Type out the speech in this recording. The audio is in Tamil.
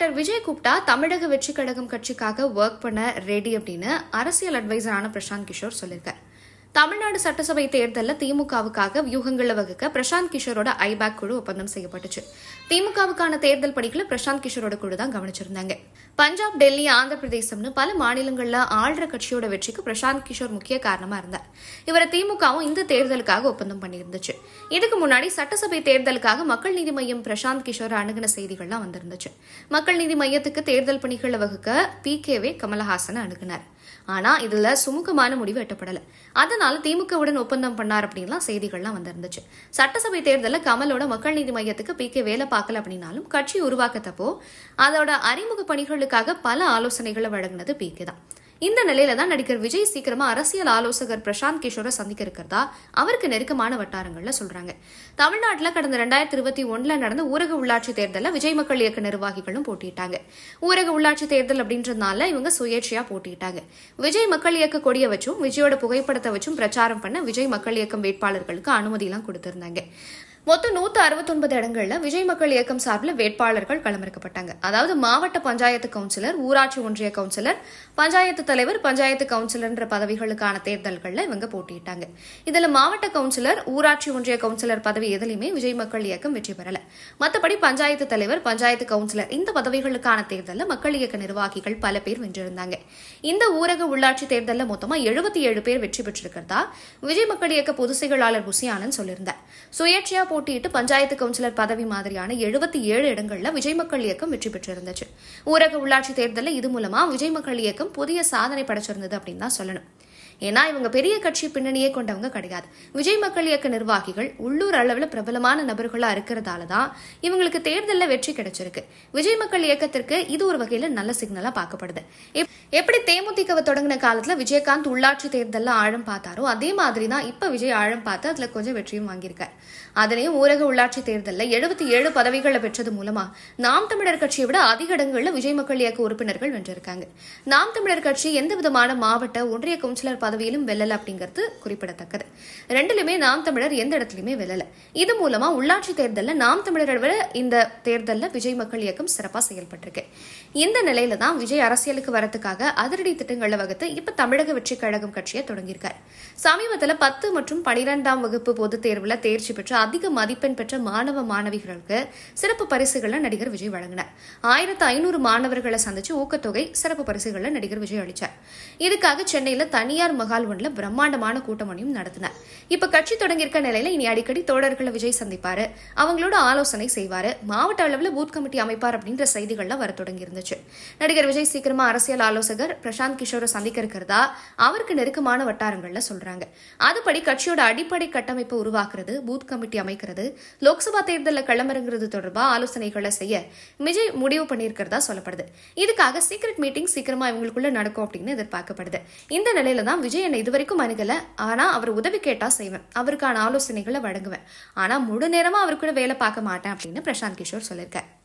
டாக்டர் விஜய் கூப்பிட்டா தமிழக வெற்றி கழகம் கட்சிக்காக ஒர்க் பண்ண ரெடி அப்படின்னு அரசியல் அட்வைசரான பிரசாந்த் கிஷோர் சொல்லியிருக்கார் தமிழ்நாடு சட்டசபை தேர்தலில் திமுகவுக்காக வியூகங்களை வகுக்க பிரசாந்த் கிஷோரோட ஐபேக் குழு ஒப்பந்தம் செய்யப்பட்டுச்சு திமுகவுக்கான தேர்தல் பணிகளை பிரசாந்த் கிஷோரோட குழு தான் கவனிச்சிருந்தாங்க பஞ்சாப் டெல்லி ஆந்திர பிரதேசம்னு பல மாநிலங்கள்ல ஆள்ற கட்சியோட வெற்றிக்கு பிரசாந்த் கிஷோர் முக்கிய காரணமா இருந்தார் இவரை திமுகவும் இந்த தேர்தலுக்காக ஒப்பந்தம் பண்ணியிருந்துச்சு இதுக்கு முன்னாடி சட்டசபை தேர்தலுக்காக மக்கள் நீதி மையம் பிரசாந்த் கிஷோர் அணுகின செய்திகள்லாம் வந்திருந்துச்சு மக்கள் நீதி மையத்துக்கு தேர்தல் பணிகளை வகுக்க பி கேவே கமலஹாசன் அணுகினார் ஆனா இதுல சுமூகமான முடிவு எட்டப்படல அதனால திமுகவுடன் ஒப்பந்தம் பண்ணார் அப்படின்லாம் செய்திகள்லாம் வந்திருந்துச்சு சட்டசபை தேர்தலில் கமலோட மக்கள் நீதி மையத்துக்கு பி கே வேலை பார்க்கல அப்படின்னாலும் கட்சி உருவாக்கத்தப்போ அதோட அறிமுக பணிகளுக்காக பல ஆலோசனைகளை வழங்கினது பி கே தான் இந்த நிலையில தான் நடிகர் விஜய் சீக்கிரமா அரசியல் ஆலோசகர் பிரசாந்த் கிஷோரை சந்திக்க இருக்கிறதா அவருக்கு நெருக்கமான வட்டாரங்கள்ல சொல்றாங்க தமிழ்நாட்டுல கடந்த ரெண்டாயிரத்தி இருபத்தி ஒண்ணுல நடந்த ஊரக உள்ளாட்சி தேர்தலில் விஜய் மக்கள் இயக்க நிர்வாகிகளும் போட்டியிட்டாங்க ஊரக உள்ளாட்சி தேர்தல் அப்படின்றதுனால இவங்க சுயேட்சையா போட்டியிட்டாங்க விஜய் மக்கள் இயக்க கொடியை வச்சும் விஜயோட புகைப்படத்தை வச்சும் பிரச்சாரம் பண்ண விஜய் மக்கள் இயக்கம் வேட்பாளர்களுக்கு அனுமதியெல்லாம் கொடுத்திருந்தாங்க மொத்தம் நூத்து அறுபத்தொன்பது இடங்கள்ல விஜய் மக்கள் இயக்கம் சார்பில் வேட்பாளர்கள் களமிறக்கப்பட்டாங்க அதாவது மாவட்ட பஞ்சாயத்து கவுன்சிலர் ஊராட்சி ஒன்றிய கவுன்சிலர் பஞ்சாயத்து தலைவர் பஞ்சாயத்து கவுன்சிலர்ன்ற பதவிகளுக்கான தேர்தல்கள்ல இவங்க போட்டியிட்டாங்க இதுல மாவட்ட கவுன்சிலர் ஊராட்சி ஒன்றிய கவுன்சிலர் பதவி எதுலையுமே விஜய் மக்கள் இயக்கம் வெற்றி பெறல மத்தபடி பஞ்சாயத்து தலைவர் பஞ்சாயத்து கவுன்சிலர் இந்த பதவிகளுக்கான தேர்தலில் மக்கள் இயக்க நிர்வாகிகள் பல பேர் வென்றிருந்தாங்க இந்த ஊரக உள்ளாட்சி தேர்தலில் மொத்தமா எழுபத்தி ஏழு பேர் வெற்றி பெற்றிருக்கிறதா விஜய் மக்கள் இயக்க பொதுச் செயலாளர் புசி ஆனந்த் சொல்லியிருந்தார் சுயேட்சையா போட்டியிட்டு பஞ்சாயத்து கவுன்சிலர் பதவி மாதிரியான எழுபத்தி ஏழு இடங்கள்ல விஜய் மக்கள் இயக்கம் வெற்றி பெற்றிருந்துச்சு ஊரக உள்ளாட்சி தேர்தலில் இது மூலமா விஜய் மக்கள் இயக்கம் புதிய சாதனை படைச்சிருந்தது அப்படின்னு தான் சொல்லணும் ஏன்னா இவங்க பெரிய கட்சி பின்னணியே கொண்டவங்க கிடையாது விஜய் மக்கள் இயக்க நிர்வாகிகள் உள்ளூர் அளவில் பிரபலமான நபர்களா இருக்கிறதால தான் இவங்களுக்கு தேர்தலில் வெற்றி கிடைச்சிருக்கு விஜய் மக்கள் இயக்கத்திற்கு இது ஒரு வகையில நல்ல சிக்னலா பார்க்கப்படுது எப்- எப்படி தேமுதிகவை தொடங்கின காலத்துல விஜயகாந்த் உள்ளாட்சி தேர்தலில் ஆழம் பார்த்தாரோ அதே மாதிரி தான் இப்ப விஜய் ஆழம் பார்த்து அதுல கொஞ்சம் வெற்றியும் வாங்கியிருக்காரு அதுலயும் ஊரக உள்ளாட்சி தேர்தலில் எழுபத்தி ஏழு பதவிகளை பெற்றது மூலமா நாம் தமிழர் கட்சியை விட அதிக இடங்கள்ல விஜய் மக்கள் இயக்க உறுப்பினர்கள் வென்றிருக்காங்க நாம் தமிழர் கட்சி எந்த விதமான மாவட்ட ஒன்றிய கவுன்சிலர் பதவியிலும் வெல்லல அப்படிங்கிறது குறிப்பிடத்தக்கது ரெண்டுலுமே நாம் தமிழர் எந்த இடத்துலயுமே வெல்லல இது மூலமா உள்ளாட்சி தேர்தலில் நாம் தமிழரை விட இந்த தேர்தலில் விஜய் மக்கள் இயக்கம் சிறப்பா செயல்பட்டிருக்கு இந்த நிலையில தான் விஜய் அரசியலுக்கு வரதுக்காக அதிரடி திட்டங்களை வகுத்து இப்ப தமிழக வெற்றி கழகம் கட்சியை தொடங்கியிருக்காரு சமீபத்துல பத்து மற்றும் பனிரெண்டாம் வகுப்பு பொதுத் தேர்வுல தேர்ச்சி பெற்ற அதிக மதிப்பெண் பெற்ற மாணவ மாணவிகளுக்கு சிறப்பு பரிசுகளை நடிகர் விஜய் வழங்கினார் ஆயிரத்து ஐநூறு மாணவர்களை சந்திச்சு ஊக்கத்தொகை சிறப்பு பரிசுகளை நடிகர் விஜய் அளிச்சார் இதுக்காக சென்னையில தனியார் மகால் ஒன்றுல பிரம்மாண்டமான கூட்டம் ஒன்றையும் நடத்தினார் இப்ப கட்சி தொடங்கியிருக்க நிலையில இனி அடிக்கடி தோழர்களை விஜய் சந்திப்பாரு அவங்களோட ஆலோசனை செய்வாரு மாவட்ட அளவில் பூத் கமிட்டி அமைப்பார் அப்படின்ற செய்திகள்லாம் வர தொடங்கி இருந்துச்சு நடிகர் விஜய் சீக்கிரமா அரசியல் ஆலோசகர் பிரசாந்த் கிஷோரை சந்திக்க இருக்கிறதா அவருக்கு நெருக்கமான வட்டாரங்கள்ல சொல்றாங்க அதுபடி கட்சியோட அடிப்படை கட்டமைப்பை உருவாக்குறது பூத் கமிட்டி அமைக்கிறது லோக்சபா தேர்தலில் களமிறங்குறது தொடர்பா ஆலோசனைகளை செய்ய விஜய் முடிவு பண்ணியிருக்கிறதா சொல்லப்படுது இதுக்காக சீக்ரெட் மீட்டிங் சீக்கிரமா இவங்களுக்குள்ள நடக்கும் அப்படின்னு எதிர்பார்க்கப்படுது இந்த நிலையில தான் விஜய் என்னை இதுவரைக்கும் அணுகல ஆனா அவர் உதவி கேட்டா செய்வேன் அவருக்கான ஆலோசனைகளை வழங்குவேன் ஆனா முழு நேரமா அவர் கூட வேலை பார்க்க மாட்டேன் அப்படின்னு பிரசாந்த் கிஷோர் சொல்லியிருக்காரு